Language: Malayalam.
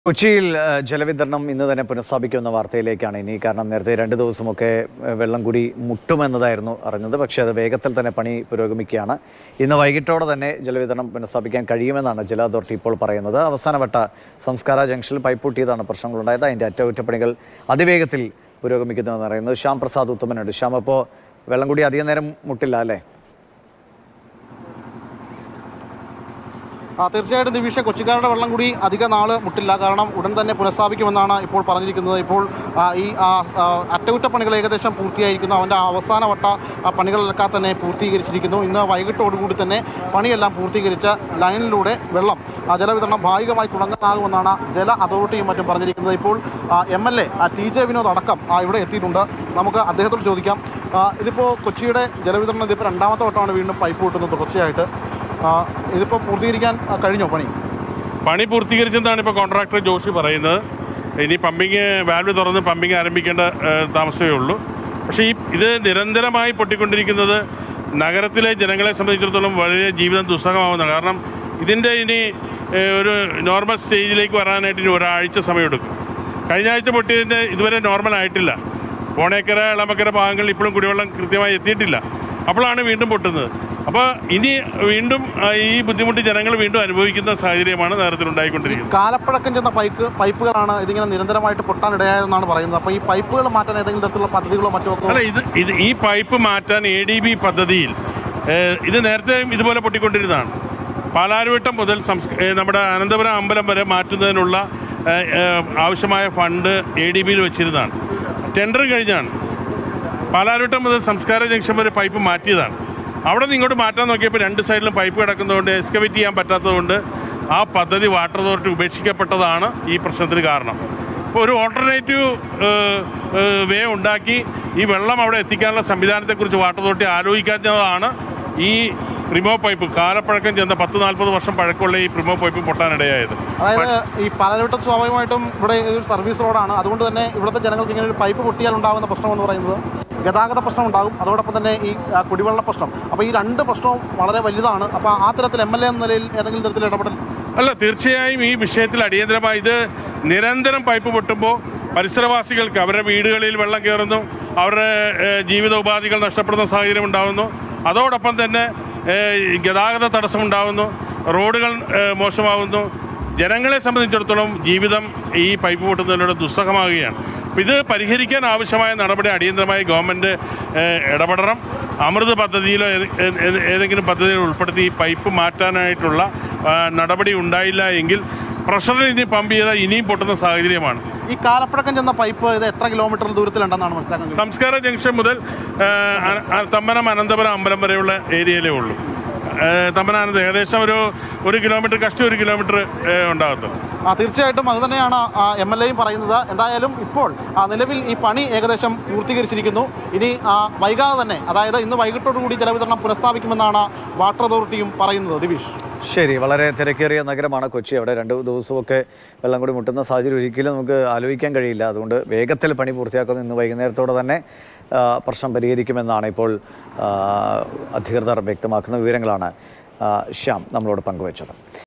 കൊച്ചിയിൽ ആ, ജലവിതരണം ഇന്ന് തന്നെ പുനഃസ്ഥാപിക്കുമെന്ന വാർത്തയിലേക്കാണ് ഇനി കാരണം നേരത്തെ രണ്ട് ദിവസമൊക്കെ ആ, വെള്ളം കൂടി മുട്ടുമെന്നതായിരുന്നു അറിഞ്ഞത് പക്ഷേ അത് വേഗത്തിൽ തന്നെ പണി പുരോഗമിക്കുകയാണ് ഇന്ന് വൈകിട്ടോടെ തന്നെ ജലവിതരണം പുനഃസ്ഥാപിക്കാൻ കഴിയുമെന്നാണ് ജല അതോറിറ്റി ഇപ്പോൾ പറയുന്നത് അവസാനവട്ട സംസ്കാര ജംഗ്ഷനിൽ പൈപ്പ് പൊട്ടിയതാണ് പ്രശ്നങ്ങളുണ്ടായത് അതിൻ്റെ അറ്റകുറ്റപ്പണികൾ അതിവേഗത്തിൽ പുരോഗമിക്കുന്നുവെന്ന് പറയുന്നത് ശ്യാം പ്രസാദ് ഉത്തമനുണ്ട് ശ്യാം അപ്പോൾ വെള്ളം കൂടി അധികം നേരം മുട്ടില്ല അല്ലേ ആ, തീർച്ചയായിട്ടും ദിവിഷ കൊച്ചിക്കാരുടെ വെള്ളം കൂടി അധിക നാള് മുട്ടില്ല കാരണം ഉടൻ തന്നെ പുനഃസ്ഥാപിക്കുമെന്നാണ് ഇപ്പോൾ പറഞ്ഞിരിക്കുന്നത് ഇപ്പോൾ ആ, ഈ ആ, ആ, അറ്റകുറ്റപ്പണികൾ ഏകദേശം പൂർത്തിയായിരിക്കുന്നു അവൻ്റെ അവസാന വട്ട ആ, പണികളൊക്കെ തന്നെ പൂർത്തീകരിച്ചിരിക്കുന്നു ഇന്ന് വൈകിട്ടോടുകൂടി തന്നെ പണിയെല്ലാം പൂർത്തീകരിച്ച ലൈനിലൂടെ വെള്ളം ആ, ജലവിതരണം ഭാഗികമായി തുടങ്ങാനാകുമെന്നാണ് ജല അതോറിറ്റിയും മറ്റും പറഞ്ഞിരിക്കുന്നത് ഇപ്പോൾ M L A T J Vinod അടക്കം ആ, ഇവിടെ എത്തിയിട്ടുണ്ട് നമുക്ക് അദ്ദേഹത്തോട് ചോദിക്കാം ആ, ഇതിപ്പോൾ കൊച്ചിയുടെ ജലവിതരണം ഇതിപ്പോൾ രണ്ടാമത്തെ വട്ടമാണ് വീണ്ടും പൈപ്പ് പൊട്ടുന്നത് തുടർച്ചയായിട്ട് ആ, ഇതിപ്പോൾ പൂർത്തീകരിക്കാൻ ആ, കഴിഞ്ഞോ പണി പണി പൂർത്തീകരിച്ചെന്നാണ് ഇപ്പോൾ കോൺട്രാക്ടർ ജോഷി പറയുന്നത് ഇനി പമ്പിങ് വാൽവ് തുറന്ന് പമ്പിങ് ആരംഭിക്കേണ്ട ഏഹ്, താമസമേ ഉള്ളൂ പക്ഷേ ഈ ഇത് നിരന്തരമായി പൊട്ടിക്കൊണ്ടിരിക്കുന്നത് നഗരത്തിലെ ജനങ്ങളെ സംബന്ധിച്ചിടത്തോളം വളരെ ജീവിതം ദുസ്സഹമാവുന്ന കാരണം ഇതിൻ്റെ ഇനി ഏഹ്, ഒരു നോർമൽ സ്റ്റേജിലേക്ക് വരാനായിട്ട് ഇനി ഒരാഴ്ച സമയമെടുക്കും കഴിഞ്ഞ ആഴ്ച പൊട്ടിയതിൻ്റെ ഇതുവരെ നോർമൽ ആയിട്ടില്ല പോണേക്കര ഇളമക്കര ഭാഗങ്ങളിൽ ഇപ്പോഴും കുടിവെള്ളം കൃത്യമായി എത്തിയിട്ടില്ല അപ്പോഴാണ് വീണ്ടും പൊട്ടുന്നത് അപ്പോൾ ഇനി വീണ്ടും ആ, ഈ ബുദ്ധിമുട്ട് ജനങ്ങൾ വീണ്ടും അനുഭവിക്കുന്ന സാഹചര്യമാണ് നഗരത്തിലുണ്ടായിക്കൊണ്ടിരിക്കുന്നത് കാലപ്പഴക്കം ചെന്ന പൈപ്പ് പൈപ്പുകളാണ് ഇതിങ്ങനെ നിരന്തരമായിട്ട് പൊട്ടാനിടയായതെന്നാണ് പറയുന്നത് അപ്പോൾ ഈ പൈപ്പുകൾ മാറ്റാൻ ഏതെങ്കിലും തരത്തിലുള്ള പദ്ധതികളോ മറ്റോ ഒക്കെ അല്ല ഇത് ഇത് ഈ പൈപ്പ് മാറ്റാൻ എ ഡി ബി പദ്ധതിയിൽ ഏഹ്, ഇത് നേരത്തെ ഇതുപോലെ പൊട്ടിക്കൊണ്ടിരുന്നതാണ് പാലാരിവട്ടം മുതൽ സംസ്ക ഏഹ്, നമ്മുടെ അനന്തപുരം അമ്പലം വരെ മാറ്റുന്നതിനുള്ള ഏഹ്, ഏഹ്, ആവശ്യമായ ഫണ്ട് എ ഡി ബിയിൽ വെച്ചിരുന്നതാണ് ടെൻഡർ കഴിഞ്ഞാണ് പാലാരിവട്ടം മുതൽ സംസ്കാര ജംഗ്ഷൻ വരെ പൈപ്പ് മാറ്റിയതാണ് അവിടെ നിന്ന് ഇങ്ങോട്ട് മാറ്റാൻ നോക്കിയപ്പോൾ രണ്ട് സൈഡിലും പൈപ്പ് കിടക്കുന്നതുകൊണ്ട് എക്സ്കവേറ്റ് ചെയ്യാൻ പറ്റാത്തതുകൊണ്ട് ആ പദ്ധതി വാട്ടർ അതോറിറ്റി ഉപേക്ഷിക്കപ്പെട്ടതാണ് ഈ പ്രശ്നത്തിന് കാരണം ഇപ്പോൾ ഒരു ഓൾട്ടർനേറ്റീവ് വേ ഉണ്ടാക്കി ഈ വെള്ളം അവിടെ എത്തിക്കാനുള്ള സംവിധാനത്തെക്കുറിച്ച് വാട്ടർ അതോറിറ്റി ആലോചിക്കാത്തതാണ് ഈ പ്രിമോ പൈപ്പ് കാലപ്പഴക്കം ചെന്ന പത്ത് നാൽപ്പത് വർഷം പഴക്കമുള്ള ഈ പ്രിമോ പൈപ്പ് പൊട്ടാനിടയായത് അതായത് ഈ പാലവട്ടം സ്വാഭാവികമായിട്ടും ഇവിടെ ഒരു സർവീസ് റോഡാണ് അതുകൊണ്ട് തന്നെ ഇവിടുത്തെ ജനങ്ങൾക്ക് ഇങ്ങനെ ഒരു പൈപ്പ് പൊട്ടിയാൽ ഉണ്ടാകുന്ന പ്രശ്നം എന്ന് പറയുന്നത് ഗതാഗത പ്രശ്നം ഉണ്ടാകും അതോടൊപ്പം തന്നെ ഈ ആ, കുടിവെള്ള പ്രശ്നം അപ്പോൾ ഈ രണ്ട് പ്രശ്നവും വളരെ വലുതാണ് അപ്പോൾ ആ തരത്തിൽ എം എൽ എ എന്ന നിലയിൽ ഏതെങ്കിലും തരത്തിൽ ഇടപെടൽ അല്ല തീർച്ചയായും ഈ വിഷയത്തിൽ അടിയന്തരമായി ഇത് നിരന്തരം പൈപ്പ് പൊട്ടുമ്പോൾ പരിസരവാസികൾക്ക് അവരുടെ വീടുകളിൽ വെള്ളം കയറുന്നു അവരുടെ ഏഹ്, ജീവിതോപാധികൾ നഷ്ടപ്പെടുന്ന സാഹചര്യം ഉണ്ടാകുന്നു അതോടൊപ്പം തന്നെ ഏഹ്, ഗതാഗത തടസ്സമുണ്ടാകുന്നു റോഡുകൾ ഏഹ്, മോശമാകുന്നു ജനങ്ങളെ സംബന്ധിച്ചിടത്തോളം ജീവിതം ഈ പൈപ്പ് പൊട്ടുന്നതിലൂടെ ദുസ്സഹമാകുകയാണ് അപ്പോൾ ഇത് പരിഹരിക്കാൻ ആവശ്യമായ നടപടി അടിയന്തരമായി ഗവൺമെൻറ് ഏഹ്, ഇടപെടണം അമൃത് പദ്ധതിയിലോ ഏത് ഏത് ഏതെങ്കിലും പദ്ധതിയിൽ ഉൾപ്പെടുത്തി ഈ പൈപ്പ് മാറ്റാനായിട്ടുള്ള ആ, നടപടി ഉണ്ടായില്ല എങ്കിൽ പ്രഷറിൽ ഇനി പമ്പ് ചെയ്താൽ ഇനിയും പൊട്ടുന്ന സാഹചര്യമാണ് ഈ കാലപ്പഴക്കം ചെന്ന പൈപ്പ് ഇത് എത്ര കിലോമീറ്റർ ദൂരത്തിലുണ്ടെന്നാണ് മനസ്സിലാക്കുന്നത് സംസ്കാര ജംഗ്ഷൻ മുതൽ ആ, അ- അ- തമ്മനം അനന്തപുരം അമ്പലം വരെയുള്ള ഏരിയയിലേ ഉള്ളൂ ആ, തമ്മനം അനന്തം ഏകദേശം ഒരു ഒരു കിലോമീറ്റർ കഷ്ടി ഒരു കിലോമീറ്റർ ഏ, ഉണ്ടാകത്തുള്ളൂ ആ തീർച്ചയായിട്ടും അത് തന്നെയാണ് എം എൽ എയും പറയുന്നത് എന്തായാലും ഇപ്പോൾ ആ, നിലവിൽ ഈ പണി ഏകദേശം പൂർത്തീകരിച്ചിരിക്കുന്നു ഇനി ആ, വൈകാതെ തന്നെ അതായത് ഇന്ന് വൈകിട്ടോടുകൂടി ജലവിതരണം പുനഃസ്ഥാപിക്കുമെന്നാണ് വാട്ടർ അതോറിറ്റിയും പറയുന്നത് ദിവിഷ് ശരി വളരെ തിരക്കേറിയ നഗരമാണ് കൊച്ചി അവിടെ രണ്ട് ദിവസമൊക്കെ വെള്ളം കൂടി മുട്ടുന്ന സാഹചര്യം ഒരിക്കലും നമുക്ക് ആലോചിക്കാൻ കഴിയില്ല അതുകൊണ്ട് വേഗത്തിൽ പണി പൂർത്തിയാക്കുന്നു ഇന്ന് വൈകുന്നേരത്തോടെ തന്നെ ആ, പ്രശ്നം പരിഹരിക്കുമെന്നാണ് ഇപ്പോൾ ആ, അധികൃതർ വ്യക്തമാക്കുന്ന വിവരങ്ങളാണ് ആ, ശ്യാം നമ്മളോട് പങ്കുവച്ചത്